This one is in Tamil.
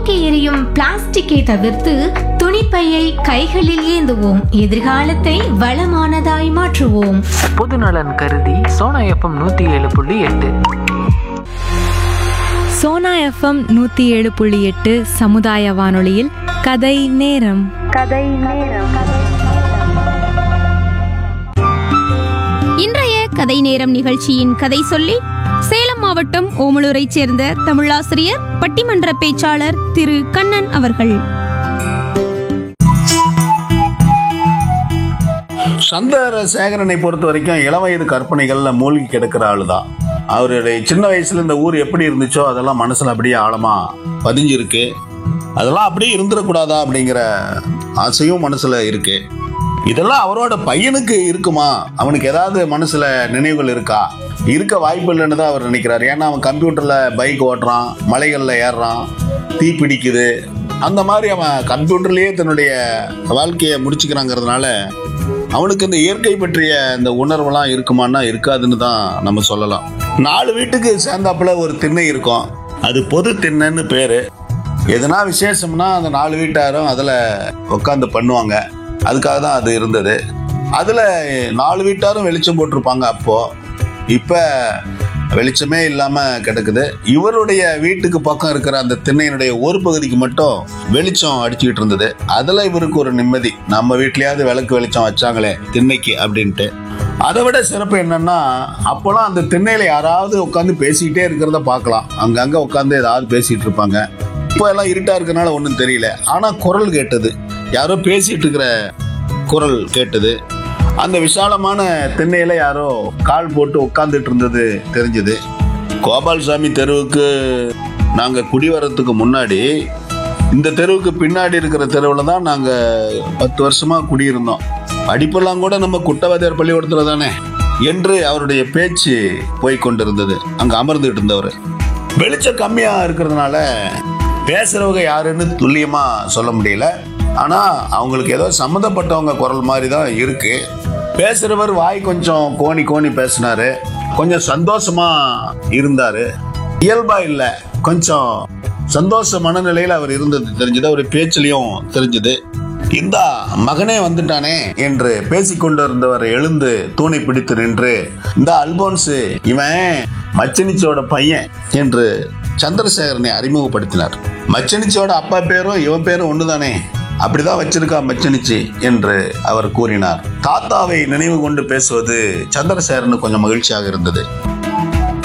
தூக்கி எறியும் பிளாஸ்டிக்கை தவிர்த்து துணிப்பையை கைகளில் ஏந்துவோம் எதிர்காலத்தை வளமானதாய் மாற்றுவோம் பொதுநலன் கருதி சோனா எஃப்எம் நூற்றி ஏழு புள்ளி எட்டு சோனா எஃப்எம் நூற்றி ஏழு புள்ளி எட்டு சமுதாய வானொலியில் கதை நேரம் இன்றைய கதை நேரம் நிகழ்ச்சியின் கதை சொல்லி சேலம் மாவட்டம் ஓமலூரைச் சேர்ந்த தமிழாசிரியர் பட்டிமன்ற பேச்சாளர் திரு கண்ணன் அவர்கள் சந்தர சேகரனை பொறுத்த வரைக்கும் இளவயது கற்பனைகள்ல மூழ்கி கிடக்கிற ஆளு தான் அவருடைய சின்ன வயசுல இந்த ஊர் எப்படி இருந்துச்சோ அதெல்லாம் மனசுல அப்படியே ஆழமா பதிஞ்சிருக்கு அதெல்லாம் அப்படியே இருந்துடக்கூடாதா அப்படிங்கிற ஆசையும் மனசுல இருக்கு இதெல்லாம் அவரோட பையனுக்கு இருக்குமா அவனுக்கு ஏதாவது மனசுல நினைவுகள் இருக்கா இருக்க வாய்ப்பு இல்லைன்னு தான் அவர் நினைக்கிறார் ஏன்னா அவன் கம்ப்யூட்டர்ல பைக் ஓட்டுறான் மலைகள்ல ஏறுறான் தீ பிடிக்குது அந்த மாதிரி அவன் கம்ப்யூட்டர்லயே தன்னுடைய வாழ்க்கையை முடிச்சுக்கிறாங்கிறதுனால அவனுக்கு இந்த இயற்கை பற்றிய இந்த உணர்வெல்லாம் இருக்குமான்னா இருக்காதுன்னு தான் நம்ம சொல்லலாம் நாலு வீட்டுக்கு சேர்ந்தாப்புல ஒரு திண்ணை இருக்கும் அது பொது திண்ணைன்னு பேரு எதனா விசேஷம்னா அந்த நாலு வீட்டாரும் அதில் உட்காந்து பண்ணுவாங்க அதுக்காக தான் அது இருந்தது அதில் நாலு வீட்டாரும் வெளிச்சம் போட்டிருப்பாங்க அப்போ இப்போ வெளிச்சமே இல்லாமல் கிடக்குது இவருடைய வீட்டுக்கு பக்கம் இருக்கிற அந்த திண்ணையினுடைய ஒரு பகுதிக்கு மட்டும் வெளிச்சம் அடிச்சுக்கிட்டு இருந்தது அதில் இவருக்கு ஒரு நிம்மதி நம்ம வீட்லயாவது விளக்கு வெளிச்சம் வச்சாங்களே திண்ணைக்கு அப்படின்ட்டு அதை விட சிறப்பு என்னன்னா அப்போலாம் அந்த திண்ணையில யாராவது உட்காந்து பேசிக்கிட்டே இருக்கிறத பார்க்கலாம் அங்கங்க உட்காந்து ஏதாவது பேசிட்டு இருப்பாங்க இப்போ எல்லாம் இருட்டா இருக்கனால ஒன்றும் தெரியல ஆனா குரல் கேட்டது யாரோ பேசிட்டு இருக்கிற குரல் கேட்டது அந்த விசாலமான திண்ணையில யாரோ கால் போட்டு உட்காந்துட்டு இருந்தது தெரிஞ்சது கோபால்சாமி தெருவுக்கு நாங்க குடி வர்றதுக்கு முன்னாடி இந்த தெருவுக்கு பின்னாடி இருக்கிற தெருவில் தான் நாங்க பத்து வருஷமா குடியிருந்தோம் படிப்பெல்லாம் கூட நம்ம குட்டவாதியார் பள்ளிக்கூடத்துல தானே என்று அவருடைய பேச்சு போய் கொண்டிருந்தது அங்க அமர்ந்துகிட்டு இருந்தவர் வெளிச்சம் கம்மியா இருக்கிறதுனால பேசுறவங்க யாருன்னு துல்லியமா சொல்ல முடியல ஆனா அவங்களுக்கு ஏதோ சம்மந்தப்பட்டவங்க குரல் மாதிரி தான் இருக்கு பேசுறவர் வாய் கொஞ்சம் கோணி கோணி பேசினாரு கொஞ்சம் சந்தோஷமா இருந்தாரு இயல்பா இல்ல கொஞ்சம் சந்தோஷ மனநிலையில் அவர் இருந்தது தெரிஞ்சது அவர் பேச்சிலையும் தெரிஞ்சது இந்தா மகனே வந்துட்டானே என்று பேசிக்கொண்டிருந்தவர் எழுந்து தூணை பிடித்து நின்று இந்த அல்போன்ஸ் இவன் மச்சனிச்சோட பையன் என்று சந்திரசேகரனை அறிமுகப்படுத்தினார் மச்சனிச்சோட அப்பா பேரும் இவன் பேரும் ஒண்ணுதானே அப்படிதான் வச்சிருக்கா மச்சனிச்சி என்று அவர் கூறினார் தாத்தாவை நினைவு கொண்டு பேசுவது சந்திரசேகரனுக்கு கொஞ்சம் மகிழ்ச்சியாக இருந்தது